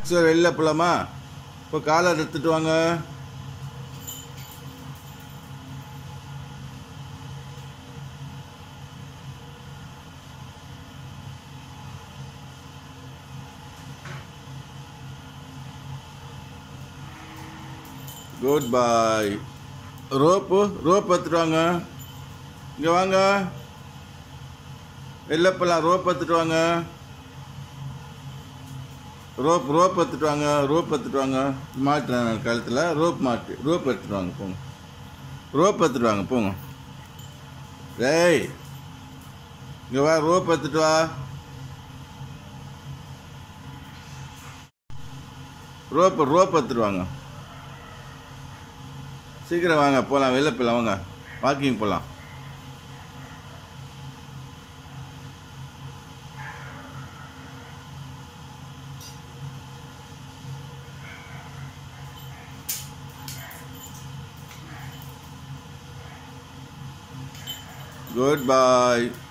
சரி வெளில போகலாமா இப்போ காலை எடுத்துட்டு வாங்க குட் பாய் ரோப்பு ரோப் எடுத்துட்டு வாங்க இங்கே வாங்க வெளில போகலாம் ரோப் எடுத்துட்டு வாங்க ரோப் ரோப் எடுத்துட்டு வாங்க ரோப் எடுத்துட்டு வாங்க மாட்டுறேன் கழுத்தில் ரோப் மாட்டு ரோப் எடுத்துட்டு வாங்க போங்க ரோப் எடுத்துட்டு வாங்க போங்க டேய் இங்கே வா ரோப் எடுத்துட்டு வா ரோப் ரோப் எடுத்துட்டு வாங்க சீக்கிரம் வாங்க போகலாம் வெளில போகலாம் வாங்க வாக்கிங் போகலாம் குட் பாய்